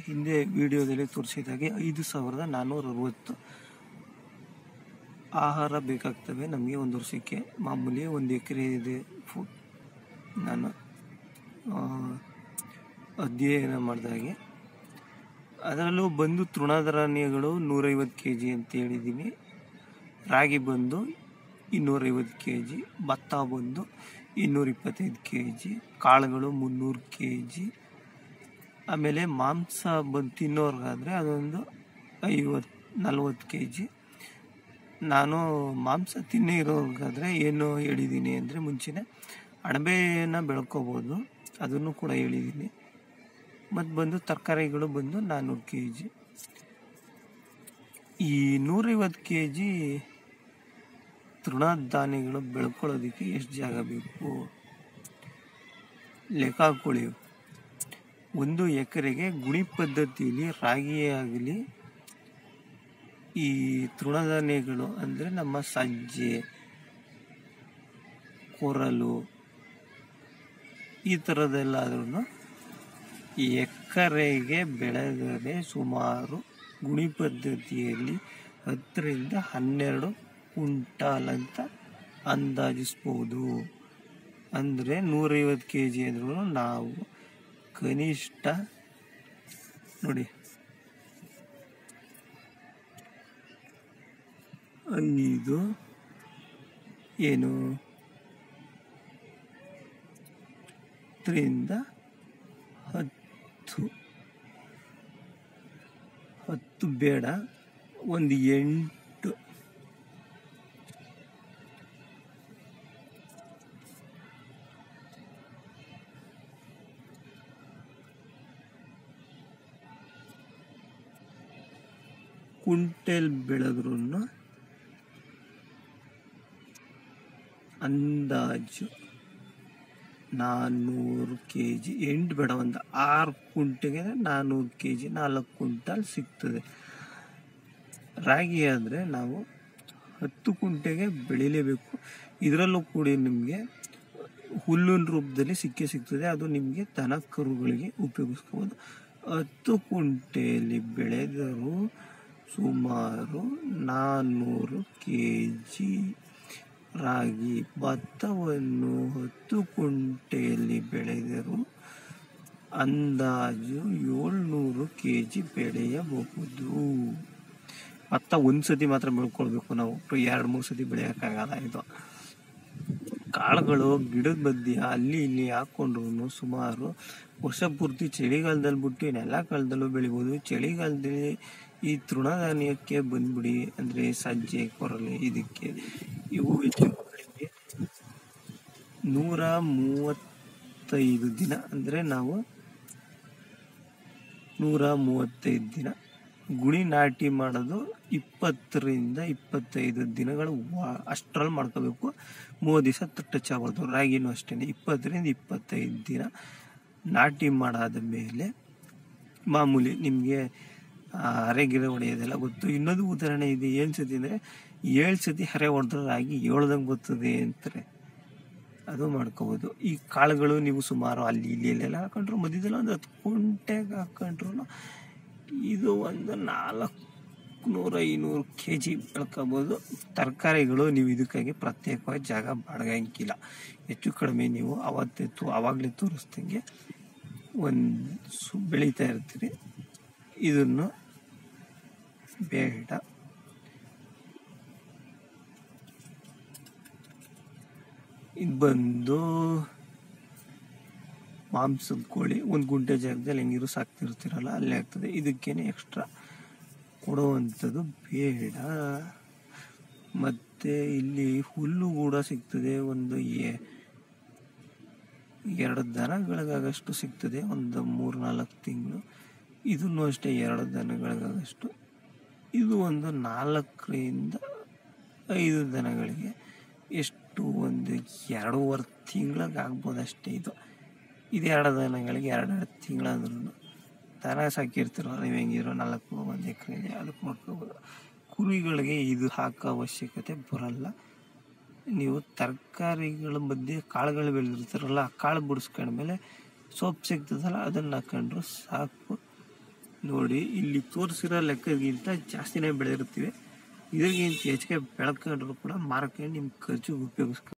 ಹಿಂದೆ ವಿಡಿಯೋದಲ್ಲಿ ತೋರಿಸಿದಾಗೆ ಐದು ಸಾವಿರದ ನಾನ್ನೂರ ಅರವತ್ತು ಆಹಾರ ಬೇಕಾಗ್ತವೆ ನಮಗೆ ಒಂದು ವರ್ಷಕ್ಕೆ ಮಾಮೂಲಿ ಒಂದು ಎಕರೆ ಇದೆ ಫುಡ್ ನಾನು ಆ, ಅಧ್ಯಯನ ಮಾಡಿದಾಗೆ ಅದರಲ್ಲೂ ಬಂದು ತೃಣಧಾನ್ಯಗಳು ನೂರೈವತ್ತು ಕೆ ಜಿ ಅಂತ ಹೇಳಿದ್ದೀನಿ ರಾಗಿ ಬಂದು ಇನ್ನೂರೈವತ್ತು ಕೆ ಜಿ ಭತ್ತ ಬಂದು ಇನ್ನೂರ ಇಪ್ಪತ್ತೈದು ಕೆ ಜಿ ಕಾಳುಗಳು ಮುನ್ನೂರು ಕೆ ಜಿ ಆಮೇಲೆ ಮಾಂಸ ಬಂದು ತಿನ್ನೋರ್ಗಾದರೆ ಅದೊಂದು ಐವತ್ತು ನಲ್ವತ್ತು ಕೆ ಜಿ ನಾನು ಮಾಂಸ ತಿನ್ನೇ ಇರೋರ್ಗಾದರೆ ಏನು ಹೇಳಿದ್ದೀನಿ ಅಂದರೆ ಮುಂಚೆನೇ ಅಣಬೆನ ಬೆಳ್ಕೊಬೋದು ಅದನ್ನು ಕೂಡ ಹೇಳಿದ್ದೀನಿ ಮತ್ತು ಬಂದು ತರಕಾರಿಗಳು ಬಂದು ನಾನ್ನೂರು ಕೆ ಜಿ ಈ ನೂರೈವತ್ತು ಕೆ ಜಿ ತೃಣಧಾನ್ಯಗಳು ಬೆಳ್ಕೊಳ್ಳೋದಕ್ಕೆ ಎಷ್ಟು ಜಾಗ ಬೇಕು ಲೆಕ್ಕ ಹಾಕೊಳ್ಳಿ ಒಂದು ಎಕರೆಗೆ ಗುಣಿ ಪದ್ಧತಿಯಲ್ಲಿ ರಾಗಿಯೇ ಆಗಲಿ ಈ ತೃಣಧಾನ್ಯಗಳು ಅಂದರೆ ನಮ್ಮ ಸಜ್ಜೆ ಕೊರಲು ಈ ಥರದ್ದೆಲ್ಲಾದ್ರೂ ಎಕರೆಗೆ ಬೆಳೆದರೆ ಸುಮಾರು ಗುಣಿ ಪದ್ಧತಿಯಲ್ಲಿ ಹತ್ತರಿಂದ ಹನ್ನೆರಡು ಕ್ವಿಂಟಾಲ್ ಅಂತ ಅಂದಾಜಿಸ್ಬೋದು ಅಂದರೆ ನೂರೈವತ್ತು ಕೆ ಜಿ ಅಂದ್ರೂ ನಾವು ಕನಿಷ್ಠ ನೋಡಿ ಐದು ಏನು ಹತ್ತರಿಂದ ಹತ್ತು ಹತ್ತು ಬೇಡ ಒಂದು ಎಂಟು ಕುಂಟೆಲ್ ಬೆಳೆದ್ರೂ ಅಂದಾಜು ನಾನ್ನೂರು ಕೆ ಜಿ ಎಂಟು ಬೇಡ ಒಂದು ಆರು ಕುಂಟೆಗೆ ನಾನ್ನೂರು ಕೆ ಜಿ ನಾಲ್ಕು ಕ್ವಿಂಟಾಲ್ ಸಿಗ್ತದೆ ರಾಗಿ ಆದರೆ ನಾವು ಹತ್ತು ಕುಂಟೆಗೆ ಬೆಳಿಲೇಬೇಕು ಇದರಲ್ಲೂ ಕೂಡ ನಿಮಗೆ ಹುಲ್ಲಿನ ರೂಪದಲ್ಲಿ ಸಿಕ್ಕೇ ಸಿಗ್ತದೆ ಅದು ನಿಮಗೆ ದನ ಕರುಗಳಿಗೆ ಉಪಯೋಗಿಸ್ಕೋಬೋದು ಹತ್ತು ಕುಂಟೆಯಲ್ಲಿ ಬೆಳೆದರೂ ಸುಮಾರು ನಾನ್ನೂರು ಕೆ ಜಿ ರಾಗಿ ಭತ್ತವನ್ನು ಹತ್ತು ಕುಂಟೆಯಲ್ಲಿ ಬೆಳೆದರೂ ಅಂದಾಜು ಏಳ್ನೂರು ಕೆ ಜಿ ಬೆಳೆಯಬಹುದು ಭತ್ತ ಒಂದು ಸತಿ ಮಾತ್ರ ಬೆಳ್ಕೊಳ್ಬೇಕು ನಾವು ಎರಡು ಮೂರು ಸತಿ ಬೆಳೆಯೋಕ್ಕಾಗಲ್ಲ ಇದು ಕಾಳುಗಳು ಗಿಡದ ಮಧ್ಯೆ ಅಲ್ಲಿ ಇಲ್ಲಿ ಹಾಕ್ಕೊಂಡ್ರು ಸುಮಾರು ವರ್ಷ ಪೂರ್ತಿ ಚಳಿಗಾಲದಲ್ಲಿ ಬಿಟ್ಟು ಇನ್ನೆಲ್ಲ ಕಾಲದಲ್ಲೂ ಬೆಳಿಬೋದು ಚಳಿಗಾಲದಲ್ಲಿ ಈ ತೃಣಧಾನ್ಯಕ್ಕೆ ಬಂದ್ಬಿಡಿ ಅಂದರೆ ಸಜ್ಜೆ ಕೊರಲೆ ಇದಕ್ಕೆ ಇವು ಹೆಚ್ಚು ಕಡಿಮೆ ನೂರ ಮೂವತ್ತೈದು ದಿನ ಅಂದರೆ ನಾವು ನೂರ ಮೂವತ್ತೈದು ದಿನ ಗುಣಿ ನಾಟಿ ಮಾಡೋದು ಇಪ್ಪತ್ತರಿಂದ ಇಪ್ಪತ್ತೈದು ದಿನಗಳು ವಾ- ಅಷ್ಟರಲ್ಲಿ ಮಾಡ್ಕೋಬೇಕು ಮೂವತ್ತು ದಿವಸ ಟಚ್ ಆಗ್ಬಾರ್ದು ರಾಗಿನೂ ಅಷ್ಟೇ ಇಪ್ಪತ್ತರಿಂದ ಇಪ್ಪತ್ತೈದು ದಿನ ನಾಟಿ ಮಾಡಾದ ಮೇಲೆ ಮಾಮೂಲಿ ನಿಮಗೆ ಹರೆಗಿರೆ ಹೊಡೆಯೋದೆಲ್ಲ ಗೊತ್ತು ಇನ್ನೊಂದು ಉದಾಹರಣೆ ಇದೆ ಏನು ಸತಿ ಅಂದರೆ ಏಳು ಸತಿ ಹರೆ ಹೊಡೆದ್ರೆ ರಾಗಿ ಏಳ್ದಂಗೆ ಬರ್ತದೆ ಅಂತಾರೆ ಅದು ಮಾಡ್ಕೋಬೋದು ಈ ಕಾಳುಗಳು ನೀವು ಸುಮಾರು ಅಲ್ಲಿ ಇಲ್ಲಿ ಇಲ್ಲೆಲ್ಲ ಹಾಕೊಂಡ್ರು ಮಧ್ಯದಲ್ಲಿ ಒಂದು ಹತ್ತು ಕುಂಟೆಗೆ ಹಾಕೊಂಡ್ರು ಇದು ಒಂದು ನಾಲ್ಕು ನೂರ ಐನೂರು ಕೆ ಜಿ ಬೆಳ್ಕೋಬೋದು ತರಕಾರಿಗಳು ನೀವು ಇದಕ್ಕಾಗಿ ಪ್ರತ್ಯೇಕವಾಗಿ ಜಾಗ ಬಾಡ್ಗಂಗಿಲ್ಲ ಹೆಚ್ಚು ಕಡಿಮೆ ನೀವು ಅವತ್ತೇ ತೋ ಆವಾಗಲೇ ತೋರಿಸ್ದಂಗೆ ಒಂದು ಸು ಬೆಳೀತಾ ಇರ್ತೀರಿ ಇದನ್ನು ಬೇಡ ಇದು ಬಂದು ಮಾಂಸದ ಕೋಳಿ ಒಂದು ಗುಂಟೆ ಜಾಗದಲ್ಲಿ ಹೆಂಗಿರು ಸಾಕ್ತಿರ್ತೀರಲ್ಲ ಅಲ್ಲೇ ಆಗ್ತದೆ ಇದಕ್ಕೇನೆ ಎಕ್ಸ್ಟ್ರಾ ಕೊಡುವಂಥದ್ದು ಬೇಡ ಮತ್ತೆ ಇಲ್ಲಿ ಹುಲ್ಲು ಕೂಡ ಸಿಗ್ತದೆ ಒಂದು ಎ- ಎರಡು ದನಗಳಿಗಾಗಷ್ಟು ಸಿಗ್ತದೆ ಒಂದು ಮೂರು ನಾಲ್ಕು ತಿಂಗಳು ಇದನ್ನು ಅಷ್ಟೇ ಎರಡು ದನಗಳಿಗಾಗಷ್ಟು ಇದು ಒಂದು ನಾಲ್ಕರಿಂದ ಐದು ದನಗಳಿಗೆ ಎಷ್ಟು ಒಂದು ಎರಡೂವರೆ ತಿಂಗಳಿಗೆ ಆಗ್ಬೋದು ಅಷ್ಟೇ ಇದು ಇದು ಎರಡು ದನಗಳಿಗೆ ಎರಡೆರಡು ತಿಂಗಳಾದ್ರೂ ದನ ಸಾಕಿರ್ತೀರೋ ನೀವು ಹೆಂಗಿರೋ ನಾಲ್ಕು ಒಂದು ಎಕರೆಗೆ ಅದಕ್ಕೆ ನೋಡ್ಕೋಬೋದು ಕುರಿಗಳಿಗೆ ಇದು ಹಾಕೋ ಅವಶ್ಯಕತೆ ಬರಲ್ಲ ನೀವು ತರಕಾರಿಗಳ ಮಧ್ಯೆ ಕಾಳುಗಳು ಬೆಳೆದಿರ್ತಾರಲ್ಲ ಆ ಕಾಳು ಬಿಡಿಸ್ಕೊಂಡ್ಮೇಲೆ ಸೊಪ್ಪು ಸಿಗ್ತದಲ್ಲ ಅದನ್ನು ಹಾಕೊಂಡ್ರು ಸಾಕು ನೋಡಿ ಇಲ್ಲಿ ತೋರಿಸಿರೋ ಲೆಕ್ಕಗಿಂತ ಜಾಸ್ತಿನೇ ಬೆಳೆದಿರ್ತೀವಿ ಇದಕ್ಕಿಂತ ಹೆಚ್ಚಿಗೆ ಬೆಳ್ಕೊಂಡ್ರು ಕೂಡ ಮಾರಕ್ಕೆ ನಿಮ್ಮ ಖರ್ಚಿಗೆ ಉಪಯೋಗಿಸ್ಕೊ